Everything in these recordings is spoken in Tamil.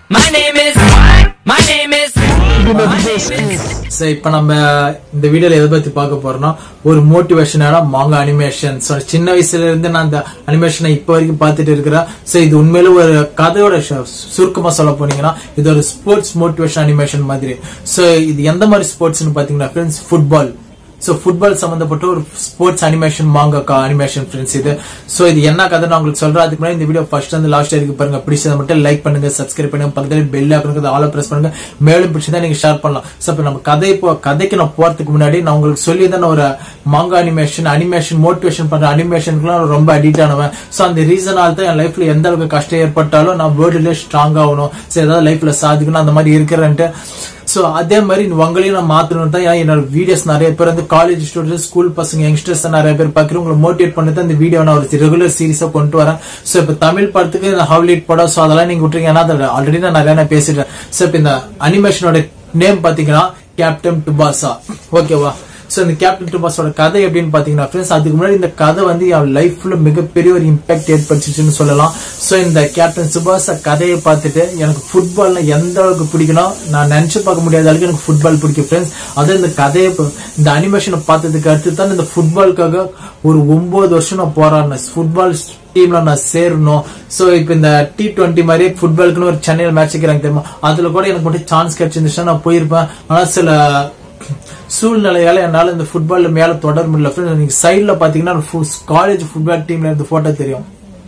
My name is. My name is. My name is. So இப்போ நம்ம இந்த வீடியோல எதை பத்தி பார்க்க போறோம்னா ஒரு மோட்டிவேஷனான மாங்க அனிமேஷன் ஸோ சின்ன வயசுல இருந்து நான் அந்த அனிமேஷனை இப்போ வரைக்கும் பார்த்துட்டு இருக்கிறேன் ஸோ இது உண்மையில ஒரு கதையோட சு- சுருக்கமா சொல்ல போனீங்கன்னா இது ஒரு ஸ்போர்ட்ஸ் மோட்டிவேஷன் அனிமேஷன் மாதிரி ஸோ இது எந்த மாதிரி ஸ்போர்ட்ஸ்னு பாத்தீங்கன்னா ஃப்ரெண்ட்ஸ் ஃபுட்பால் ஸோ ஃபுட்பால் சம்பந்தப்பட்ட ஒரு sports animation manga animation friends இது ஸோ இது என்ன கதை நான் உங்களுக்கு சொல்றேன் அதுக்கு முன்னாடி இந்த வீடியோ ஃபர்ஸ்ட் வந்து லாஸ்ட் வரைக்கும் பாருங்க பிடிச்சதை மட்டும் லைக் பண்ணுங்க சப்ஸ்கிரைப் பண்ணுங்க பக்கத்துல பெல் ஆக்கணும் ஆல பிரஸ் பண்ணுங்க மேலும் பிடிச்சதா நீங்க ஷேர் பண்ணலாம் ஸோ இப்போ நம்ம கதை போ கதைக்கு நான் போறதுக்கு முன்னாடி நான் உங்களுக்கு சொல்லி தான் நான் ஒரு மாங்க அனிமேஷன் அனிமேஷன் மோட்டிவேஷன் பண்ற அனிமேஷனுக்குலாம் ரொம்ப அடிக்ட் ஆனவன் ஸோ அந்த ரீசனால தான் என் லைஃப்ல எந்த அளவுக்கு கஷ்டம் ஏற்பட்டாலும் நான் வேர்ல்டுல ஸ்ட்ராங் ஆகணும் ஸோ ஏதாவது லைஃப்ல சாதிக்கணும் அந்த மாதிரி இருக்கிறேன்ட்டு சோ அதே மாதிரி உங்களையும் நான் மாத்தணும் தான் ஏன்னா என்னோட வீடியோஸ் நிறைய பேர் வந்து காலேஜ் ஸ்டூடெண்ட்ஸ் ஸ்கூல் பசங்க யங்ஸ்டர்ஸ் நிறைய பேர் பாக்குறேன் உங்களை மோட்டிவேட் பண்ணி தான் இந்த வீடியோ நான் ஒரு ரெகுலர் சீரிஸா கொண்டு வரேன் சோ இப்ப தமிழ் படத்துக்கு இந்த ஹவுலிட் படம் சோ அதெல்லாம் நீங்க விட்டுருங்க ஏன்னா அதில் ஆல்ரெடி நான் நிறைய நான் பேசிட்டேன் சோ இப்ப இந்த அனிமேஷனோட நேம் பாத்தீங்கன்னா கேப்டன் டுபாசா ஓகேவா சோ இந்த கேப்டன் டுபாஸோட கதை எப்படின்னு பாத்தீங்கன்னா ஃப்ரெண்ட்ஸ் அதுக்கு முன்னாடி இந்த கதை வந்து என் லைஃப்ல மிகப்பெரிய ஒரு இம்பாக்ட் ஏற்படுத்துச்சுன்னு சொல்லலாம் சோ இந்த கேப்டன் சுபாஷ் கதையை பார்த்துட்டு எனக்கு ஃபுட்பால்ல எந்த அளவுக்கு பிடிக்கணும் நான் நினைச்சு பார்க்க முடியாத அளவுக்கு எனக்கு ஃபுட்பால் பிடிக்கும் ஃப்ரெண்ட்ஸ் அது இந்த கதையை ப- இந்த அனிமேஷனை பார்த்ததுக்கு அடுத்து தான் இந்த ஃபுட்பாலுக்காக ஒரு ஒன்பது வருஷம் நான் போராடினேன் ஃபுட்பால் டீம்ல நான் சேரணும் சோ இப்போ இந்த டி டுவெண்ட்டி மாதிரி ஃபுட்பாலுக்குன்னு ஒரு சென்னையில் மேட்ச் வைக்கிறாங்க தெரியுமா அதுல கூட எனக்கு மட்டும் சான்ஸ் கிடைச்சிருந்துச்சுன்னா நான் போயிருப்பேன் ஆனா சில சூழ்நிலையால என்னால இந்த ஃபுட்பால்ல மேல தொடர முடியல Friends, நீங்க சைடுல பாத்தீங்கன்னா காலேஜ் ஃபுட்பால் டீம்ல இருந்து போட்டோ தெரியும்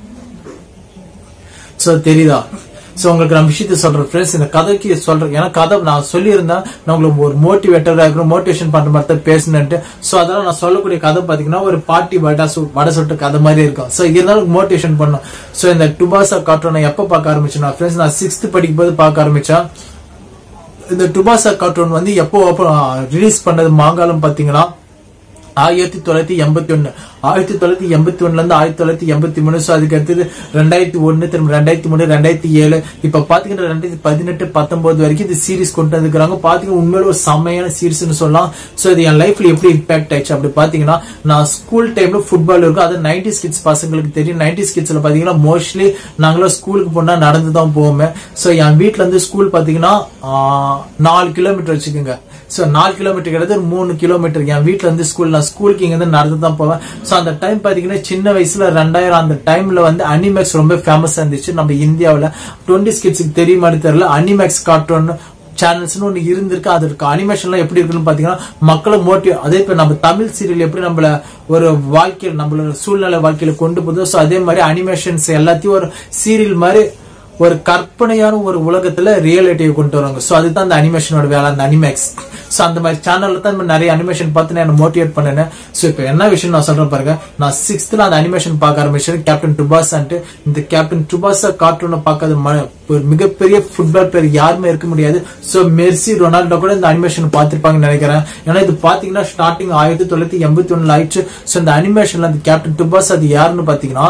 சோ தெரியுதா சோ உங்களுக்கு நான் விஷயத்த சொல்றேன் ஃப்ரெண்ட்ஸ் இந்த கதைக்கு சொல்றேன் ஏன்னா கதை நான் சொல்லியிருந்தேன் நான் உங்களுக்கு ஒரு மோட்டிவேட்டரா இருக்கணும் மோட்டிவேஷன் பண்ற மாதிரி தான் பேசணுன்ட்டு சோ அதெல்லாம் நான் சொல்லக்கூடிய கதை பாத்தீங்கன்னா ஒரு பாட்டி வடை சு வடை சுட்டு கதை மாதிரி இருக்கும் சோ இருந்தாலும் மோட்டிவேஷன் பண்ணும் சோ இந்த டுபாசா கார்ட்டூன் நான் எப்ப பார்க்க ஆரம்பிச்சேன் ஃப்ரெண்ட்ஸ் நான் சிக்ஸ்த் படிக்கும் போது பார்க்க ஆரம்பிச்சேன் இந்த டுபாசா கார்ட்டூன் வந்து எப்போ ரிலீஸ் பண்ணது மாங்காலம் பாத்தீங்கன்னா ஆயிரத்தி தொள்ளாயிரத்தி எண்பத்தி ஒன்னு ஆயிரத்தி தொள்ளாயிரத்தி எண்பத்தி ஒண்ணுல இருந்து ஆயிரத்தி தொள்ளாயிரத்தி எண்பத்தி மூணு ஸோ அதுக்கு அடுத்தது ரெண்டாயிரத்தி ஒன்னு திரும்ப ரெண்டாயிரத்தி மூணு ரெண்டாயிரத்தி ஏழு இப்ப பாத்தீங்கன்னா ரெண்டாயிரத்தி பதினெட்டு பத்தொன்பது வரைக்கும் இது சீரிஸ் கொண்டு வந்துக்கிறாங்க பாத்தீங்கன்னா உண்மையில ஒரு செம்மையான சீரிஸ்னு சொல்லலாம் சோ இது என் லைஃப்ல எப்படி இம்பாக்ட் ஆயிடுச்சு அப்படி பாத்தீங்கன்னா நான் ஸ்கூல் டைம்ல ஃபுட்பால் இருக்கும் அது நைன்டி கிட்ஸ் பசங்களுக்கு தெரியும் நைன்டி கிட்ஸ்ல பாத்தீங்கன்னா மோஸ்ட்லி நாங்களும் ஸ்கூலுக்கு போனா நடந்து தான் போவோமே சோ என் வீட்ல இருந்து ஸ்கூல் பாத்தீங்கன்னா ஆஹ், நாலு கிலோமீட்டர் வச்சுக்கோங்க சோ நாலு கிலோமீட்டர் கிடையாது ஒரு மூணு கிலோமீட்டர் என் வீட்ல இருந்து ஸ்கூல் நான் ஸ்கூலுக்கு இங்க இருந்து நடந்து தான் போவேன் சோ அந்த டைம் பாத்தீங்கன்னா சின்ன வயசுல ரெண்டாயிரம் அந்த டைம்ல வந்து அனிமேக்ஸ் ரொம்ப ஃபேமஸ் இருந்துச்சு நம்ம இந்தியாவுல டுவெண்ட்டி ஸ்கிட்ஸுக்கு தெரியுமான்னு தெரியல அனிமேக்ஸ் கார்ட்டூன் சேனல்ஸ்னு ஒண்ணு இருந்திருக்கு அது இருக்கு அனிமேஷன்லாம் எப்படி இருக்குன்னு பாத்தீங்கன்னா மக்களை மோட்டிவ் அதே இப்ப நம்ம தமிழ் சீரியல் எப்படி நம்மள ஒரு வாழ்க்கையில் நம்மளோட சூழ்நிலை வாழ்க்கையில கொண்டு போதோ சோ அதே மாதிரி அனிமேஷன்ஸ் எல்லாத்தையும் ஒரு சீரியல் மாதிரி ஒரு கற்பனையான ஒரு உலகத்துல ரியாலிட்டியை கொண்டு வராங்க சோ அதுதான் அந்த அனிமேஷனோட வேலை அந்த அனிமேக்ஸ் சோ அந்த மாதிரி சேனல்ல தான் இந்த நிறைய அனிமேஷன் பார்த்து நான் மோட்டிவேட் பண்ணேன் சோ இப்போ என்ன விஷயம் நான் சொல்றேன் பாருங்க நான் சிக்ஸ்த்ல அந்த அனிமேஷன் பார்க்க ஆரம்பிச்சேன் கேப்டன் டுபாஸ் இந்த கேப்டன் டுபாஸா கார்ட்டூனை பார்க்காத ம- ஒரு மிகப்பெரிய ஃபுட்பால் பிளேயர் யாருமே இருக்க முடியாது சோ மெர்சி ரொனால்டோ கூட இந்த அனிமேஷன் பார்த்திருப்பாங்கன்னு நினைக்கிறேன் ஏன்னா இது பாத்தீங்கன்னா ஸ்டார்டிங் ஆயிரத்தி தொள்ளாயிரத்தி எண்பத்தி ஒண்ணுல ஆயிடுச்சு சோ இந்த அனிமேஷன்ல அந்த கேப்டன் டுபாஸ் அது யாருன்னு பாத்தீங்கன்னா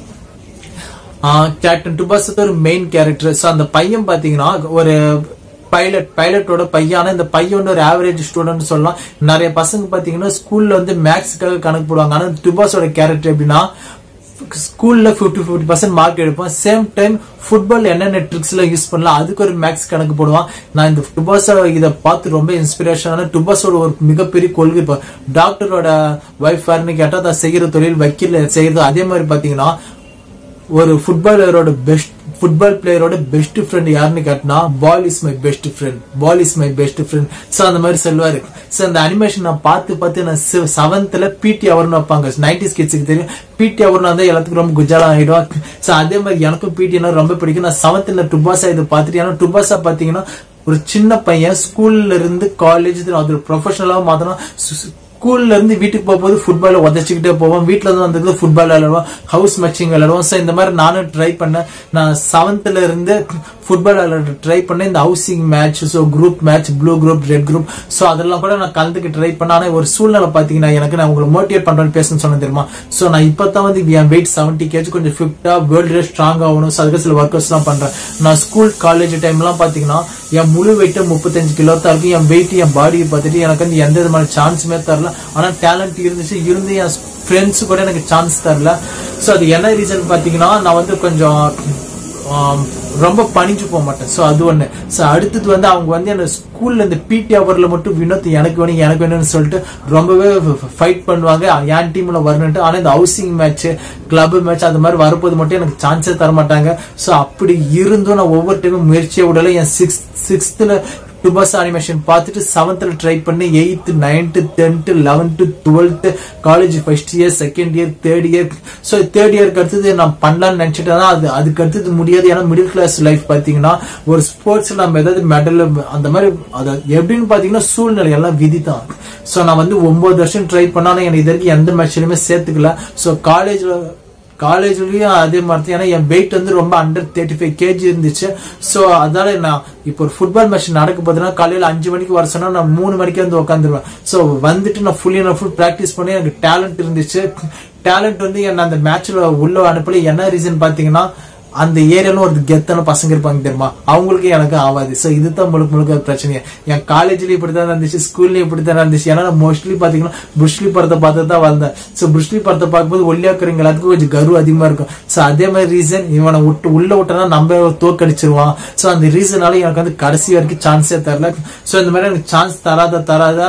கேப்டன் டுபாஸ் ஒரு மெயின் கேரக்டர் ஸோ அந்த பையன் பாத்தீங்கன்னா ஒரு பைலட் பைலட்டோட பையனா இந்த பையன் வந்து ஒரு ஆவரேஜ் ஸ்டூடெண்ட் சொல்லலாம் நிறைய பசங்க பாத்தீங்கன்னா ஸ்கூல்ல வந்து மேக்ஸுக்காக கணக்கு போடுவாங்க ஆனா டுபாஸோட கேரக்டர் எப்படின்னா ஸ்கூல்ல 50 50% பர்சன்ட் மார்க் எடுப்பான் சேம் டைம் ஃபுட்பால் என்னென்ன ட்ரிக்ஸ் எல்லாம் யூஸ் பண்ணலாம் அதுக்கு ஒரு மேக்ஸ் கணக்கு போடுவான் நான் இந்த டுபாஸ் இதை பார்த்து ரொம்ப இன்ஸ்பிரேஷனான டுபாஸோட ஒரு மிகப்பெரிய கொள்கை இப்போ டாக்டரோட ஒய்ஃப் யாருன்னு கேட்டா அதை செய்யற தொழில் வக்கீல் செய்யறது அதே மாதிரி பாத்தீங்கன்னா ஒரு ஃபுட்பாலரோட பெஸ்ட் ஃபுட்பால் பிளேயரோட பெஸ்ட் ஃப்ரெண்ட் யாருன்னு கேட்டினா ball is my best friend ball is my best friend so அந்த மாதிரி சொல்லுவாரு சோ அந்த அனிமேஷன் நான் பார்த்து பார்த்து நான் செவன்த்ல பிடி அவர்னு வைப்பாங்க நைன்டிஸ் கிட்ஸுக்கு தெரியும் பிடி அவர்னு வந்து எல்லாத்துக்கும் ரொம்ப குஜாலா ஆயிடும் சோ அதே மாதிரி எனக்கும் பிடினா ரொம்ப பிடிக்கும் நான் செவன்த்ல டுபாசா இதை பார்த்துட்டு ஏன்னா டுபாசா பாத்தீங்கன்னா ஒரு சின்ன பையன் ஸ்கூல்ல இருந்து காலேஜ் அது ப்ரொஃபஷனலா மாத்தணும் ஸ்கூல்ல இருந்து வீட்டுக்கு போகும்போது ஃபுட்பால் உதச்சிக்கிட்டே போவோம் வீட்ல இருந்து வந்தது ஃபுட்பால் விளையாடுவோம் ஹவுஸ் மேட்சிங் விளையாடுவோம் ஸோ இந்த மாதிரி நானும் ட்ரை பண்ணேன் நான் செவன்த்ல இருந்து ஃபுட்பால் விளையாட ட்ரை பண்ணேன் இந்த housing match so group match blue group red group so அதெல்லாம் கூட நான் கலந்துக்கு ட்ரை பண்ணேன் ஆனா ஒரு சூழ்நிலை பாத்தீங்கன்னா எனக்கு நான் உங்களை மோட்டிவேட் பண்றேன்னு பேசணும்னு சொன்னேன் தெரியுமா ஸோ நான் இப்பதான் வந்து என் வெயிட் செவன்டி கேஜ் கொஞ்சம் ஃபிட்டா வேர்ல்டு ஸ்ட்ராங் ஆகணும் ஸோ அதுக்கு சில ஒர்க் அவுட்ஸ் எல்லாம் பண்றேன் நான் ஸ்கூல் காலேஜ் டைம்லாம் பாத்தீங்கன்னா என் முழு வெயிட் முப்பத்தஞ்சு கிலோ தான் இருக்கும் என் வெயிட் என் பாடியை பார்த்துட்டு எனக்கு வந்து எந்த விதமான சான்ஸுமே தரல ஆனா டேலண்ட் இருந்துச்சு இருந்து என் ஃப்ரெண்ட்ஸ் கூட எனக்கு சான்ஸ் தரல ஸோ அது என்ன ரீசன் பாத்தீங்கன்னா நான் வந்து கொஞ்சம் ஆம், ரொம்ப பணிஞ்சு போக மாட்டேன் சோ அது ஒண்ணு சோ அடுத்தது வந்து அவங்க வந்து என்ன ஸ்கூல்ல இந்த பிடி அவர்ல மட்டும் வினோத் எனக்கு வேணும் எனக்கு வேணும்னு சொல்லிட்டு ரொம்பவே ஃபைட் பண்ணுவாங்க என் டீம்ல வரணுன்ட்டு ஆனா இந்த ஹவுசிங் மேட்ச் கிளப் மேட்ச் அது மாதிரி வரும்போது மட்டும் எனக்கு சான்ஸே தர மாட்டாங்க சோ அப்படி இருந்தும் நான் ஒவ்வொரு டைமும் முயற்சியை விடல என் சிக்ஸ் சிக்ஸ்த்ல டுபாஸ் அனிமேஷன் பார்த்துட்டு செவன்த்ல ட்ரை பண்ணி eighth ninth tenth eleventh twelfth college first year second year third year so third இயர்க்கு அடுத்தது நான் பண்ணலாம்னு நினைச்சிட்டேன்னா அது அதுக்கு அடுத்தது முடியாது ஏன்னா மிடில் கிளாஸ் லைஃப் பாத்தீங்கன்னா ஒரு ஸ்போர்ட்ஸ்ல நம்ம ஏதாவது மெடல் அந்த மாதிரி அது எப்படின்னு பாத்தீங்கன்னா சூழ்நிலை எல்லாம் விதி தான் ஸோ நான் வந்து ஒன்பது வருஷம் ட்ரை பண்ணாலும் எனக்கு இது வரைக்கும் எந்த மேட்ச்லயுமே சேர்த்துக்கல ஸோ காலேஜ்ல காலேஜ்லயும் அதே மாதிரி தான். ஏன்னா என் வெயிட் வந்து ரொம்ப அண்டர் தேர்ட்டி ஃபைவ் கேஜி இருந்துச்சு ஸோ அதனால நான் இப்போ ஒரு ஃபுட்பால் மேட்ச் நடக்க போதுன்னா காலையில அஞ்சு மணிக்கு வர சொன்னா நான் மூணு மணிக்கு வந்து உட்காந்துருவேன் ஸோ வந்துட்டு நான் ஃபுல்லி நான் ஃபுல் ப்ராக்டிஸ் பண்ணி எனக்கு டேலண்ட் இருந்துச்சு டேலண்ட் வந்து என்ன அந்த மேட்ச்ல உள்ள அனுப்பல என்ன ரீசன் பாத்தீங்கன்னா அந்த ஏரியால ஒரு கெத்தான பசங்க இருப்பாங்க தெரியுமா அவங்களுக்கு எனக்கு ஆகாது சோ இதுதான் முழுக்க முழுக்க பிரச்சனையே என் காலேஜ்லயும் இப்படிதான் இருந்துச்சு ஸ்கூல்லயும் இப்படித்தான் இருந்துச்சு ஏன்னா நான் மோஸ்ட்லி பாத்தீங்கன்னா புஷ்லி படத்தை பார்த்து தான் வந்தேன் சோ புஷ்லி படத்தை பார்க்கும்போது ஒல்லியாக்குறவங்க எல்லாத்துக்கும் கொஞ்சம் கரு அதிகமா இருக்கும் சோ அதே மாதிரி ரீசன் இவனை விட்டு உள்ள விட்டனா நம்ம தோக்கடிச்சிருவான் சோ அந்த ரீசனால எனக்கு வந்து கடைசி வரைக்கும் சான்ஸே தரல சோ இந்த மாதிரி எனக்கு சான்ஸ் தராத தராத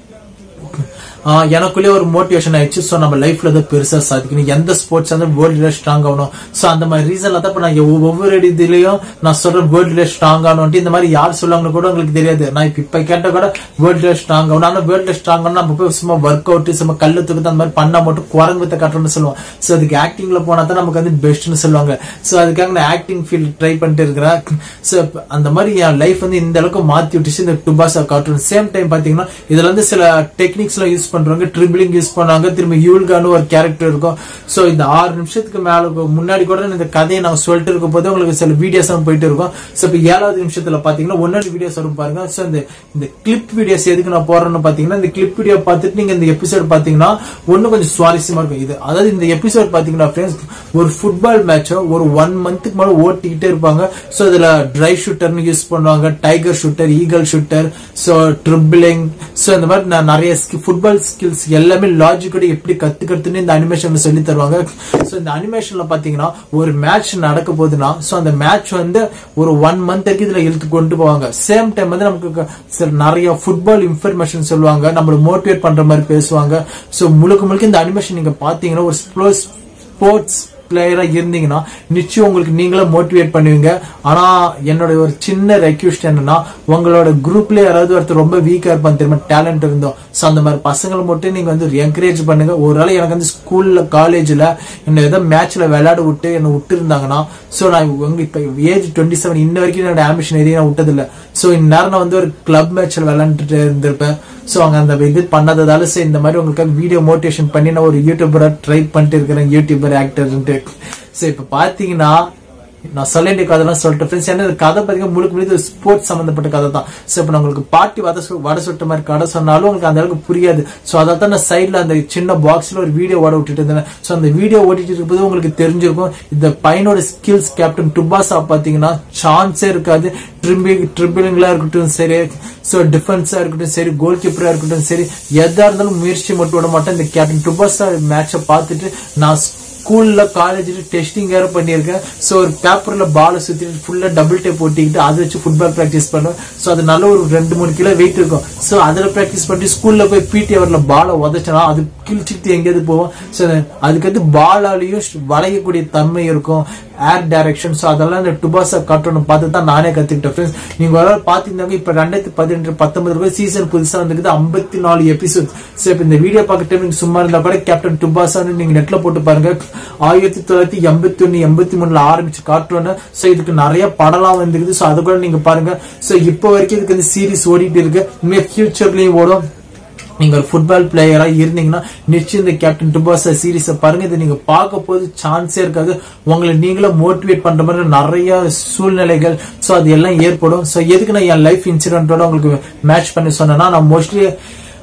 ஆஹ் எனக்குள்ளே ஒரு மோட்டிவேஷன் ஆயிடுச்சு ஸோ நம்ம லைஃப்ல தான் பெருசா சாதிக்கணும் எந்த ஸ்போர்ட்ஸ் வந்து வேர்ல்டுல ஸ்ட்ராங் ஆகணும் ஸோ அந்த மாதிரி ரீசன்ல தான் இப்ப நான் ஒவ்வொரு- ஒவ்வொரு இதுலயும் நான் சொல்றேன் வேர்ல்டுல ஸ்ட்ராங் ஆகணும் இந்த மாதிரி யார் சொல்லுவாங்கன்னு கூட உங்களுக்கு தெரியாது நான் இப்ப இப்ப கேட்ட கூட வேர்ல்டுல ஸ்ட்ராங் ஆகணும் ஆனா வேர்ல்டுல ஸ்ட்ராங் ஆகணும் நம்ம போய் சும்மா ஒர்க் அவுட் சும்மா கல்லு தூக்கத்து அந்த மாதிரி பண்ணா மட்டும் குரங்கு வித்த கட்டணும்னு சொல்லுவோம் ஸோ அதுக்கு ஆக்டிங்ல போனா தான் நமக்கு வந்து பெஸ்ட்னு சொல்லுவாங்க ஸோ அதுக்காக நான் ஆக்டிங் ஃபீல்ட் ட்ரை பண்ணிட்டு இருக்கிறேன் ஸோ அந்த மாதிரி என் லைஃப் வந்து இந்த அளவுக்கு மாத்தி விட்டுச்சு இந்த டுபாசா கார்ட்டூன் சேம் டைம் பாத்தீங்கன்னா இதுல வந்து சில டெக்னிக்ஸ் எல்லாம் யூஸ் பண்றாங்க ட்ரிபிளிங் யூஸ் பண்ணாங்க திரும்ப யூல்கான்னு ஒரு கேரக்டர் இருக்கும் சோ இந்த ஆறு நிமிஷத்துக்கு மேல முன்னாடி கூட இந்த கதையை நான் சொல்லிட்டு இருக்கும் போது உங்களுக்கு சில வீடியோஸ் எல்லாம் போயிட்டு இருக்கும் சோ இப்ப ஏழாவது நிமிஷத்துல பாத்தீங்கன்னா ஒன்னொரு வீடியோஸ் வரும் பாருங்க சோ இந்த இந்த கிளிப் வீடியோஸ் எதுக்கு நான் போறேன்னு பாத்தீங்கன்னா இந்த கிளிப் வீடியோ பார்த்துட்டு நீங்க இந்த எபிசோட் பாத்தீங்கன்னா ஒன்னும் கொஞ்சம் சுவாரஸ்யமா இருக்கும் இது அதாவது இந்த எபிசோட் பாத்தீங்கன்னா friends, ஒரு ஃபுட்பால் மேட்சோ ஒரு ஒன் மந்த்துக்கு மேல ஓட்டிக்கிட்டே இருப்பாங்க சோ இதுல ட்ரை ஷூட்டர்னு யூஸ் பண்ணுவாங்க tiger shooter eagle shooter so dribbling so இந்த மாதிரி நான் நிறைய ஃபுட்பால் ஸ்கில்ஸ் எல்லாமே லாஜிக்கோட எப்படி கத்துக்கிறதுன்னு இந்த அனிமேஷன்ல சொல்லி தருவாங்க சோ இந்த அனிமேஷன்ல பாத்தீங்கன்னா ஒரு மேட்ச் நடக்க போகுதுன்னா சோ அந்த மேட்ச் வந்து ஒரு ஒன் மந்த் வரைக்கும் இதுல இழுத்து கொண்டு போவாங்க சேம் டைம் வந்து நமக்கு க- சில நிறைய ஃபுட்பால் இன்ஃபர்மேஷன் சொல்லுவாங்க நம்மள மோட்டிவேட் பண்ற மாதிரி பேசுவாங்க சோ முழுக்க முழுக்க இந்த அனிமேஷன் நீங்க பாத்தீங்கன்னா ஒரு ஸ்போர்ட்ஸ் பிளேயரா இருந்தீங்கன்னா நிச்சயம் உங்களுக்கு நீங்களே மோட்டிவேட் பண்ணுவீங்க ஆனா என்னோட ஒரு சின்ன ரெக்வஸ்ட் என்னன்னா உங்களோட குரூப்ல யாராவது ஒருத்தர் ரொம்ப வீக்கா இருப்பான் தெரியுமா டேலண்ட் இருந்தோம் சோ அந்த மாதிரி பசங்களை மட்டும் நீங்க வந்து என்கரேஜ் பண்ணுங்க ஒரு வேளை எனக்கு வந்து ஸ்கூல்ல காலேஜ்ல என்ன ஏதோ மேட்ச்ல விளையாட விட்டு என்ன விட்டு இருந்தாங்கன்னா சோ நான் உங்க இப்ப ஏஜ் டுவெண்ட்டி செவன் இன்ன வரைக்கும் என்னோட ஆம்பிஷன் எதையும் நான் விட்டதில்ல சோ இந்நேரம் நான் வந்து ஒரு கிளப் மேட்ச்ல விளையாண்டுட்டு இருந்திருப்பேன் சோ அங்க அந்த இது பண்ணாததால சோ இந்த மாதிரி உங்களுக்கு வீடியோ மோட்டிவேஷன் பண்ணி நான் ஒரு யூடியூபரா ட்ரை பண்ணிட்டு இருக்கிறேன் யூடியூபர் ஆக்டர்ன்ட்டு சோ இப்ப பாத்தீங்கன்னா நான் சொல்ல வேண்டிய கதைலாம் சொல்லிட்டு ஃப்ரெண்ட்ஸ் ஏன்னா இந்த கதை பாத்தீங்கன்னா முழுக்க முழுக்க ஸ்போர்ட்ஸ் சம்பந்தப்பட்ட கதை தான் சோ இப்ப நான் உங்களுக்கு பாட்டி வத சு- வடை சுட்ட மாதிரி கதை சொன்னாலும் உங்களுக்கு அந்த அளவுக்கு புரியாது சோ அதை தான் நான் சைட்ல அந்த சின்ன பாக்ஸ்ல ஒரு வீடியோ ஓட விட்டுட்டு இருந்தேன் சோ அந்த வீடியோ ஓடிட்டு இருக்கும்போது உங்களுக்கு தெரிஞ்சிருக்கும் இந்த பையனோட ஸ்கில்ஸ் கேப்டன் டுபாசா பாத்தீங்கன்னா சான்ஸே இருக்காது ட்ரிம்பிங் ட்ரிபிளிங்லாம் இருக்கட்டும் சரி சோ டிஃபென்ஸா இருக்கட்டும் சரி கோல் கீப்பரா இருக்கட்டும் சரி எதா இருந்தாலும் முயற்சி மட்டும் விட மாட்டேன் இந்த கேப்டன் டுபாசா மேட்சை பார்த்துட்டு நான் ஸ்கூல்ல காலேஜ்ல டெஸ்டிங் வேற பண்ணியிருக்கேன் சோ ஒரு பேப்பர்ல பால சுத்திட்டு ஃபுல்லா டபுள் டேப் ஒட்டிக்கிட்டு அதை வச்சு ஃபுட்பால் பிராக்டிஸ் பண்ணுவேன் சோ அது நல்ல ஒரு ரெண்டு மூணு கிலோ வெயிட் இருக்கும் சோ அதுல பிராக்டிஸ் பண்ணி ஸ்கூல்ல போய் பிடி அவர்ல பாலை உதச்சனா அது கிழிச்சிட்டு எங்கேயாவது போவோம் சோ அதுக்கடுத்து பாலாலையும் வளையக்கூடிய தன்மை இருக்கும் ஏர் டைரக்ஷன் சோ அதெல்லாம் இந்த டுபாசா காட்டணும் பார்த்து தான் நானே கத்துக்கிட்டேன் ஃப்ரெண்ட்ஸ் நீங்க ஒரு நாள் பாத்தீங்கன்னா இப்ப ரெண்டாயிரத்தி பதினெட்டு பத்தொன்பது சீசன் புதுசா வந்துக்குது ஐம்பத்தி நாலு எபிசோட் சோ இப்ப இந்த வீடியோ பார்க்க டைம் நீங்க சும்மா இருந்தா கூட கேப்டன் டுபாசான்னு நீங்க நெட்ல போட்டு பாருங்க ஆயிரத்தி தொள்ளாயிரத்தி எண்பத்தி ஒன்னு எண்பத்தி மூணுல ஆரம்பிச்சு காட்டுவோன்னு சோ இதுக்கு நிறைய படம்லாம் வந்துருக்குது சோ அது கூட நீங்க பாருங்க சோ இப்போ வரைக்கும் இதுக்கு வந்து சீரிஸ் ஓடிட்டு இருக்கு இனிமே ஃபியூச்சர்லயும் ஓடும் நீங்க ஒரு ஃபுட்பால் பிளேயரா இருந்தீங்கன்னா நிச்சயம் இந்த கேப்டன் டுபாசா சீரிஸ பாருங்க இதை நீங்க பார்க்க போது சான்ஸே இருக்காது உங்களை நீங்களே மோட்டிவேட் பண்ற மாதிரி நிறைய சூழ்நிலைகள் சோ அது எல்லாம் ஏற்படும் சோ எதுக்கு நான் என் லைஃப் இன்சிடென்ட்டோட உங்களுக்கு மேட்ச் பண்ணி சொன்னேன்னா நான் மோஸ்ட்லி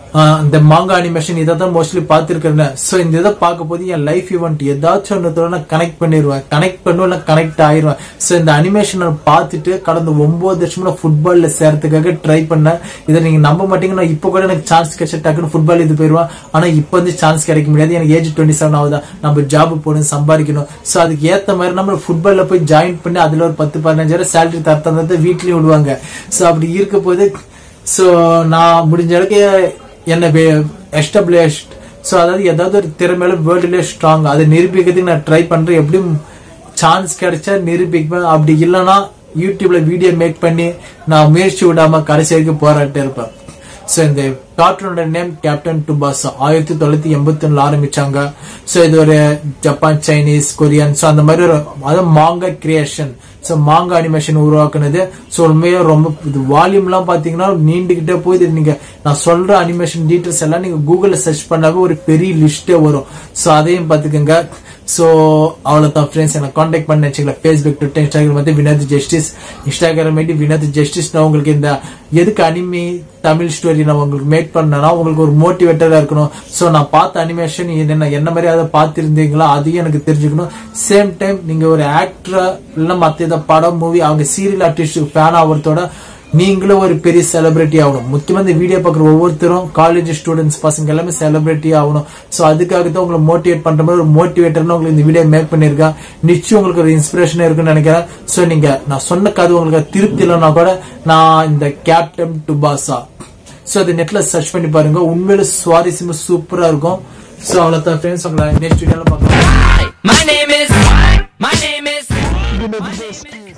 ஆஹ் இந்த மாங்கா அனிமேஷன் இதை தான் மோஸ்ட்லி பார்த்துருக்கேன் ஸோ இந்த இதை பார்க்க போது என் லைஃப் ஈவெண்ட் ஏதாச்சும் ஒன்றத்தோட நான் கனெக்ட் பண்ணிடுவேன் கனெக்ட் பண்ணுவேன் கனெக்ட் ஆயிடுவேன் ஸோ இந்த அனிமேஷனை பார்த்துட்டு கடந்த ஒன்பது வருஷமா நான் ஃபுட்பால்ல சேர்றதுக்காக ட்ரை பண்ணேன் இதை நீங்க நம்ப மாட்டீங்க நான் இப்போ கூட எனக்கு சான்ஸ் கிடைச்ச டக்குன்னு ஃபுட்பால் இது போயிடுவேன் ஆனா இப்போ வந்து சான்ஸ் கிடைக்க முடியாது எனக்கு ஏஜ் டுவெண்ட்டி செவன் ஆகுதா நம்ம ஜாப் போகணும் சம்பாதிக்கணும் ஸோ அதுக்கு ஏத்த மாதிரி நம்ம ஃபுட்பால்ல போய் ஜாயின் பண்ணி அதுல ஒரு பத்து பதினஞ்சாயிரம் சேலரி தரத்தந்ததை வீட்லயும் விடுவாங்க ஸோ அப்படி இருக்க போது ஸோ நான் முடிஞ்ச அளவுக்கு என்ன எஸ்டாப்ளிஷ்ட் ஸோ அதாவது ஏதாவது ஒரு திறமையில வேர்ல்டுலேயே ஸ்ட்ராங் அதை நிரூபிக்கிறதுக்கு நான் ட்ரை பண்றேன் எப்படியும் சான்ஸ் கிடைச்சா நிரூபிப்பேன் அப்படி இல்லைன்னா யூடியூப்ல வீடியோ மேக் பண்ணி நான் முயற்சி விடாம கடைசி வரைக்கும் போராட்டு இருப்பேன் ஸோ இந்த கார்ட்டூனோட நேம் கேப்டன் டுபாசா ஆயிரத்தி தொள்ளாயிரத்தி எண்பத்தி ஒண்ணுல ஆரம்பிச்சாங்க ஸோ இது ஒரு ஜப்பான் சைனீஸ் கொரியன் ஸோ அந்த மாதிரி ஒரு அதாவது manga creation so manga animation உருவாக்குனது ஸோ உண்மையா ரொம்ப இது வால்யூம்லாம் பார்த்தீங்கன்னா நீண்டுகிட்டே போய் இது நீங்க நான் சொல்ற அனிமேஷன் டீட்டெயில்ஸ் எல்லாம் நீங்க கூகுள்ல சர்ச் பண்ணாவே ஒரு பெரிய லிஸ்டே வரும் ஸோ அதையும் பார்த்துக்கோங்க ஸோ அவ்வளோதான் ஃப்ரெண்ட்ஸ் எனக்கு காண்டாக்ட் பண்ண வச்சுக்கலாம் ஃபேஸ்புக் ட்விட்டர் இன்ஸ்டாகிராம் வந்து Vinod Justice Instagram ID Vinod Justice நான் உங்களுக்கு இந்த எதுக்கு அனிமி தமிழ் ஸ்டோரி நான் உங்களுக்கு மேக் பண்ணனா உங்களுக்கு ஒரு மோட்டிவேட்டரா இருக்கணும் ஸோ நான் பார்த்த அனிமேஷன் என்ன என்ன மாதிரி அதை பார்த்திருந்தீங்களா அதையும் எனக்கு தெரிஞ்சுக்கணும் சேம் டைம் நீங்க ஒரு ஆக்டரா இல்லைன்னா மற்ற இதை படம் மூவி அவங்க சீரியல் ஆர்டிஸ்ட் ஃபேன் ஆகிறதோட நீங்களும் ஒரு பெரிய செலிபிரிட்டி ஆகணும் முக்கியமா இந்த வீடியோ பார்க்குற ஒவ்வொருத்தரும் காலேஜ் ஸ்டூடெண்ட்ஸ் பசங்க எல்லாமே செலிபிரிட்டி ஆகணும் ஸோ அதுக்காக தான் உங்களை மோட்டிவேட் பண்ற மாதிரி ஒரு மோட்டிவேட்டர்னு உங்களுக்கு இந்த வீடியோ மேக் பண்ணிருக்கேன் நிச்சயம் உங்களுக்கு ஒரு இன்ஸ்பிரேஷன் இருக்குன்னு நினைக்கிறேன் ஸோ நீங்க நான் சொன்ன கதை உங்களுக்கு திருப்தி இல்லைன்னா கூட நான் இந்த கேப்டன் டுபாசா ஸோ அது நெட்ல சர்ச் பண்ணி பாருங்க உண்மையில சுவாரஸ்யமா சூப்பரா இருக்கும் ஸோ அவ்வளோதான் ஃப்ரெண்ட்ஸ் உங்களை நெக்ஸ்ட் வீடியோல பார்க்கலாம் My name is. My name is. My name is.